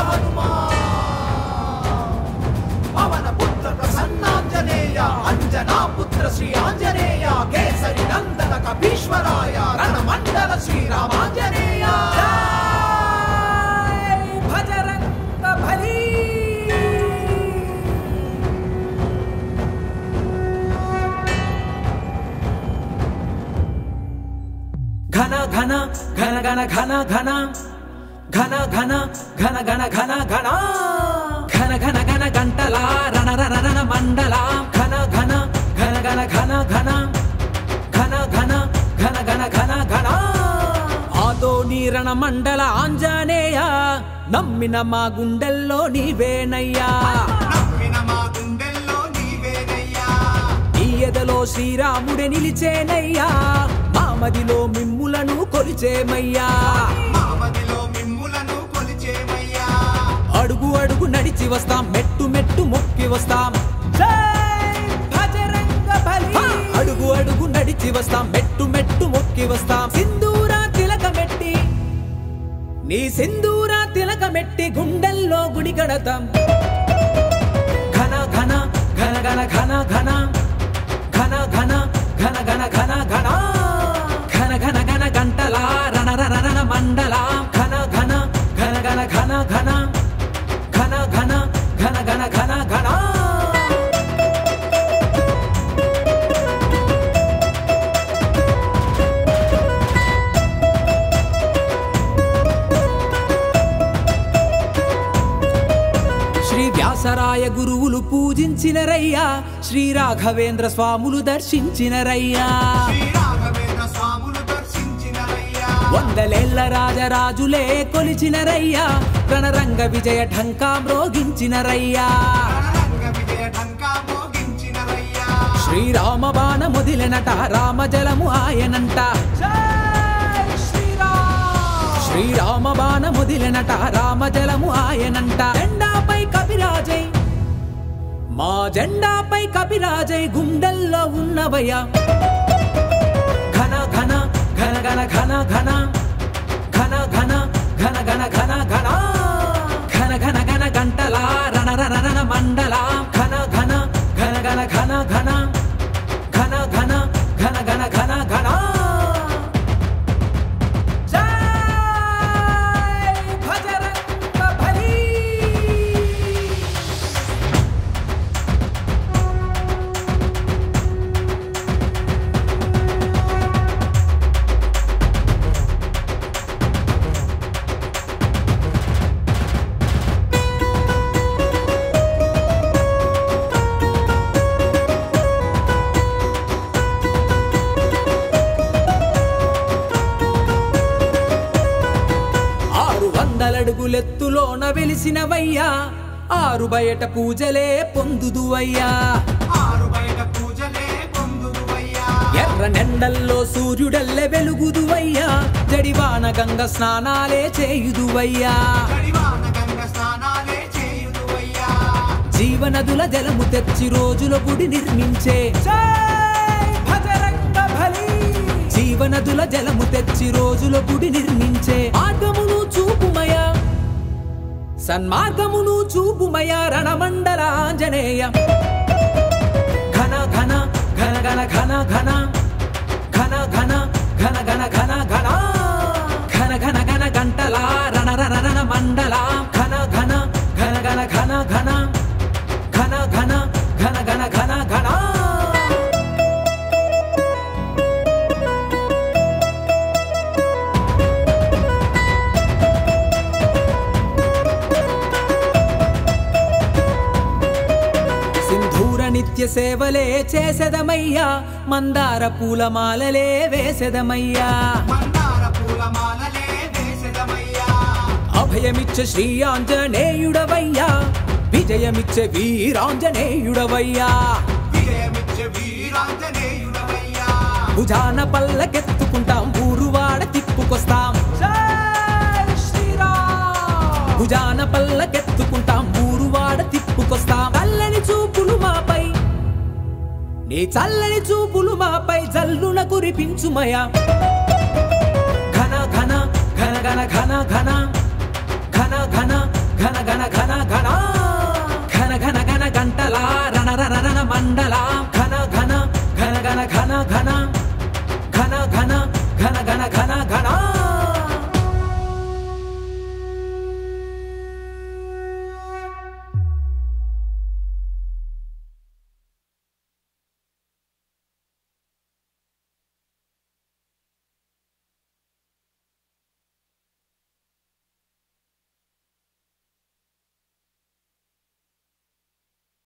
హనుమా పవన పుత్ర ప్రసన్నాంజనేయ అంజనా పుత్ర శ్రీ ఆంజనేయ కేసరి నందన కపీశ్వరాయ రణమండల శ్రీరామాంజనేయ భజరంగ బలి ఘన ఘన ఘన ఘన ఘన ఘన ఘన ఘన ఘన ఘన ఘన ఘన ఘన ఘన ఘన గంటల రణ రణ రణ మండల ఘన ఘన ఘన ఘన ఘన ఘన ఘన ఘన ఘన ఘన ఘన ఘన ఆదో నీరణ మండల ఆంజనేయ నమ్మిన మా గుండెల్లో నీవేనయ్యా నమ్మిన మా గుండెల్లో నీవేనయ్యా ఈ ఎదలో శ్రీరాముడే నిలిచేనయ్యా మా మదిలో మిమ్ములను కొలిచేమయ్యా మా మదిలో మిమ్ములను కొలిచేమయ్యా అడుగు అడుగు నడిచి వస్తాం మెట్టు మెట్టు మొక్కి వస్తాం హా! అడుగు అడుగు నడిచి వస్తాం మెట్టు మెట్టు మొక్కి వస్తాం సింధూరా తిలకమెట్టి నీ సింధూరా తిలకమెట్టి గుండెల్లో గుడి కడతాం ఘన ఘన ఘన ఘన ఘన ఘన ఘన ఘన ఘన ఘన ఘన ఘన ఘన ఘన ఘన గంటల రణ రణ రణ మండల ఘన ఘన ఘన ఘన ఘన ఘన ఘన ఘన ఘన ఘన ఘన ఘన శ్రీ వ్యాసరాయ గురువులు పూజించినరయ్యా శ్రీ రాఘవేంద్ర స్వాములు దర్శించినరయ్యా శ్రీ రాఘవేంద్ర స్వాములు దర్శించినరయ్యా వందలేళ్ల రాజరాజులే కొలిచినరయ్యా రణరంగ విజయ ఢంకా మ్రోగించినరయ్యా రణరంగ విజయ ఢంకా మోగించినరయ్యా శ్రీరామ బాణ మొదిలెనట రామజలము ఆయనంట శ్రీరామ బాణ మొదిలెనట రామజలము ఆయనంట జెండాపై కపిరాజై మా జెండాపై కపిరాజై గుండెల్లో ఉన్నవయ్యా ఘన ఘన ఘన ఘన ఘన ఘన ఘన ఘన ఘన ఘన ఘన ఘన ఘన ఘన ఘన గంటల రణ రణ రణ మండల ఘన ఘన ఘన ఘన ఘన ఘన ఘన ఘన ఘన ఘన ఘన ఘన జై భజరంగ బలి ఆరు వందలడుగులెత్తులోన వెలిసినవయ్యా ఆరు బయట పూజలే పొందుదువయ్యా ఆరు బయట పూజలే పొందుదువయ్యా ఎర్ర నెండల్లో సూర్యుడల్లె వెలుగుదువయ్యా జడివాన గంగ స్నానాలే చేయుదువయ్యా గడివాన గంగ స్నానాలే చేయుదువయ్యా జీవనదుల జలము తెచ్చి రోజుల గుడి నిర్మించే జీవనదుల జలము తెచ్చి రోజుల గుడి నిర్మించే మార్గమును చూపుమయా సన్మార్గమును చూపుమయా రణమండల ఆంజనేయ ఘన ఘన ఘన ఘన ఘన ఘన ఘన ఘన ఘన ఘన ఘన ఘన ఘన ఘన ఘన గంటల రణ రణ రణ మండల ఘన ఘన ఘన ఘన ఘన ఘన ఘన ఘన ఘన ఘన ఘన ఘన సింధూర నిత్య సేవలే చేసెదమయ్యా మందార పూలమాలలే వేసెదమయ్యా మందార పూలమాలలే వేసెదమయ్యా అభయమిచ్చ శ్రీ ఆంజనేయుడవయ్యా విజయమిచ్చే వీరాంజనేయుడవయ్యా విజయమిచ్చే వీరాంజనేయుడవయ్యా భుజాన పల్లకెత్తుకుంటాం ఊరువాడ తిప్పుకొస్తాం భుజాన పల్లకెత్తుకుంటాం ఊరువాడ తిప్పుకొస్తాం చల్లని చూపులు మాపై నీ చల్లని చూపులు మాపై జల్లున కురిపించుమయా ఘన ఘన ఘన ఘన ఘన ఘన ఘన ఘన ఘన ఘన ఘన ఘన